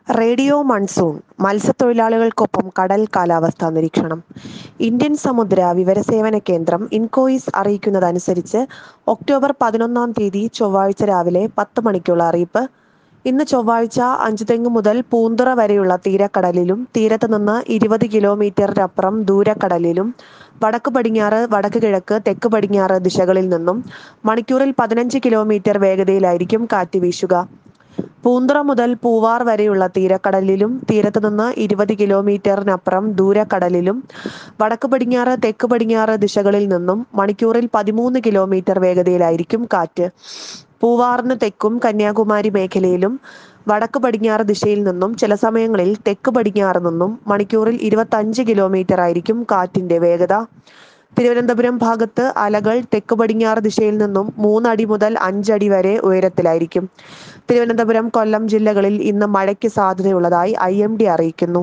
radio monsoon മത്സ്യത്തൊഴിലാളികൾക്കൊപ്പം കടൽ കാലാവസ്ഥാ നിരീക്ഷണം ഇന്ത്യൻ സമുദ്ര വിവരസേവന കേന്ദ്രം ഇൻകോയിസ് അറിയിക്കുന്നതനുസരിച്ച് ഒക്ടോബർ പതിനൊന്നാം തീയതി ചൊവ്വാഴ്ച രാവിലെ പത്ത് മണിക്കുള്ള അറിയിപ്പ് ഇന്ന് ചൊവ്വാഴ്ച അഞ്ചുതെങ്ങ് മുതൽ പൂന്തുറ വരെയുള്ള തീരക്കടലിലും തീരത്ത് നിന്ന് ഇരുപത് കിലോമീറ്ററിനപ്പുറം ദൂരക്കടലിലും വടക്ക് പടിഞ്ഞാറ് വടക്ക് കിഴക്ക് തെക്ക് പടിഞ്ഞാറ് ദിശകളിൽ നിന്നും മണിക്കൂറിൽ പതിനഞ്ച് കിലോമീറ്റർ വേഗതയിലായിരിക്കും കാറ്റ് വീശുക പൂന്തുറ മുതൽ പൂവാർ വരെയുള്ള തീരക്കടലിലും തീരത്ത് നിന്ന് ഇരുപത് കിലോമീറ്ററിനപ്പുറം ദൂരക്കടലിലും വടക്ക് പടിഞ്ഞാറ് തെക്ക് പടിഞ്ഞാറ് ദിശകളിൽ നിന്നും മണിക്കൂറിൽ പതിമൂന്ന് കിലോമീറ്റർ വേഗതയിലായിരിക്കും കാറ്റ് പൂവാറിന് തെക്കും കന്യാകുമാരി മേഖലയിലും വടക്ക് പടിഞ്ഞാറ് ദിശയിൽ നിന്നും ചില സമയങ്ങളിൽ തെക്ക് പടിഞ്ഞാറ് നിന്നും മണിക്കൂറിൽ ഇരുപത്തഞ്ച് കിലോമീറ്റർ ആയിരിക്കും കാറ്റിന്റെ വേഗത തിരുവനന്തപുരം ഭാഗത്ത് അലകൾ തെക്ക് പടിഞ്ഞാറ് ദിശയിൽ നിന്നും മൂന്നടി മുതൽ അഞ്ചടി വരെ ഉയരത്തിലായിരിക്കും തിരുവനന്തപുരം കൊല്ലം ജില്ലകളിൽ ഇന്ന് മഴയ്ക്ക് സാധ്യതയുള്ളതായി ഐ എം ഡി അറിയിക്കുന്നു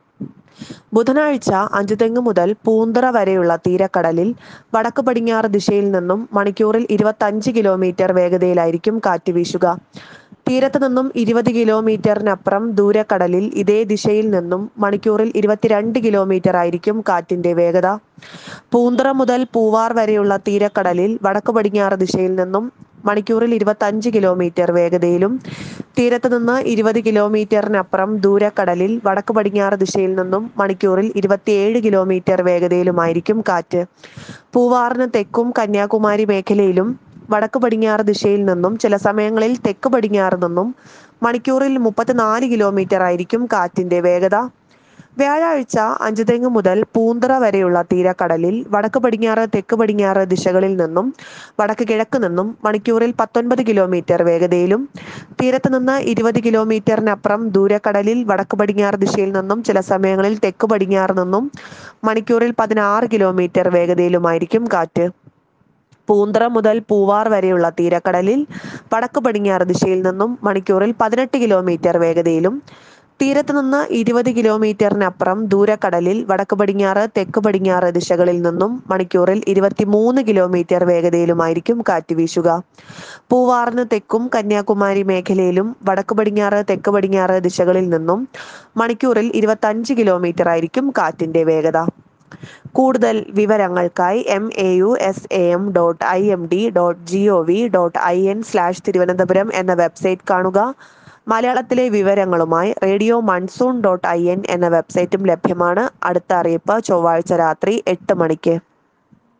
ബുധനാഴ്ച അഞ്ചുതെങ്ങ് മുതൽ പൂന്തറ വരെയുള്ള തീരക്കടലിൽ വടക്ക് പടിഞ്ഞാറ് ദിശയിൽ നിന്നും മണിക്കൂറിൽ ഇരുപത്തഞ്ച് കിലോമീറ്റർ വേഗതയിലായിരിക്കും കാറ്റ് വീശുക തീരത്ത് നിന്നും ഇരുപത് കിലോമീറ്ററിനപ്പുറം ദൂരക്കടലിൽ ഇതേ ദിശയിൽ നിന്നും മണിക്കൂറിൽ ഇരുപത്തിരണ്ട് കിലോമീറ്റർ ആയിരിക്കും കാറ്റിന്റെ വേഗത പൂന്തറ മുതൽ പൂവാർ വരെയുള്ള തീരക്കടലിൽ വടക്ക് പടിഞ്ഞാറ് ദിശയിൽ നിന്നും മണിക്കൂറിൽ ഇരുപത്തഞ്ച് കിലോമീറ്റർ വേഗതയിലും തീരത്ത് നിന്ന് ഇരുപത് കിലോമീറ്ററിനപ്പുറം ദൂരക്കടലിൽ വടക്ക് പടിഞ്ഞാറ് ദിശയിൽ നിന്നും മണിക്കൂറിൽ ഇരുപത്തിയേഴ് കിലോമീറ്റർ വേഗതയിലുമായിരിക്കും കാറ്റ് പൂവാറിന് തെക്കും കന്യാകുമാരി മേഖലയിലും വടക്ക് പടിഞ്ഞാറ് ദിശയിൽ നിന്നും ചില സമയങ്ങളിൽ തെക്ക് പടിഞ്ഞാറ് നിന്നും മണിക്കൂറിൽ മുപ്പത്തിനാല് കിലോമീറ്റർ ആയിരിക്കും കാറ്റിന്റെ വേഗത വ്യാഴാഴ്ച അഞ്ചുതെങ്ങ് മുതൽ പൂന്തറ വരെയുള്ള തീരക്കടലിൽ വടക്ക് പടിഞ്ഞാറ് തെക്ക് പടിഞ്ഞാറ് ദിശകളിൽ നിന്നും വടക്ക് കിഴക്ക് നിന്നും മണിക്കൂറിൽ പത്തൊൻപത് കിലോമീറ്റർ വേഗതയിലും തീരത്ത് നിന്ന് ഇരുപത് കിലോമീറ്ററിനപ്പുറം ദൂരക്കടലിൽ വടക്ക് പടിഞ്ഞാറ് ദിശയിൽ നിന്നും ചില സമയങ്ങളിൽ തെക്ക് പടിഞ്ഞാറ് നിന്നും മണിക്കൂറിൽ പതിനാറ് കിലോമീറ്റർ വേഗതയിലുമായിരിക്കും കാറ്റ് പൂന്തറ മുതൽ പൂവാർ വരെയുള്ള തീരക്കടലിൽ വടക്ക് പടിഞ്ഞാറ് ദിശയിൽ നിന്നും മണിക്കൂറിൽ പതിനെട്ട് കിലോമീറ്റർ വേഗതയിലും തീരത്ത് നിന്ന് ഇരുപത് കിലോമീറ്ററിനപ്പുറം ദൂരക്കടലിൽ വടക്ക് പടിഞ്ഞാറ് തെക്ക് പടിഞ്ഞാറ് ദിശകളിൽ നിന്നും മണിക്കൂറിൽ ഇരുപത്തിമൂന്ന് കിലോമീറ്റർ വേഗതയിലുമായിരിക്കും കാറ്റ് വീശുക പൂവാറിന് തെക്കും കന്യാകുമാരി മേഖലയിലും വടക്ക് പടിഞ്ഞാറ് തെക്ക് പടിഞ്ഞാറ് ദിശകളിൽ നിന്നും മണിക്കൂറിൽ ഇരുപത്തഞ്ച് കിലോമീറ്റർ ആയിരിക്കും കാറ്റിന്റെ വേഗത കൂടുതൽ വിവരങ്ങൾക്കായി M A U S A M dot I M D dot G O V dot I N slash Thiruvananthapuram എന്ന വെബ്സൈറ്റ് കാണുക മലയാളത്തിലെ വിവരങ്ങളുമായി radio monsoon dot I N എന്ന വെബ്സൈറ്റും ലഭ്യമാണ് അടുത്ത അറിയിപ്പ് ചൊവ്വാഴ്ച രാത്രി എട്ട് മണിക്ക്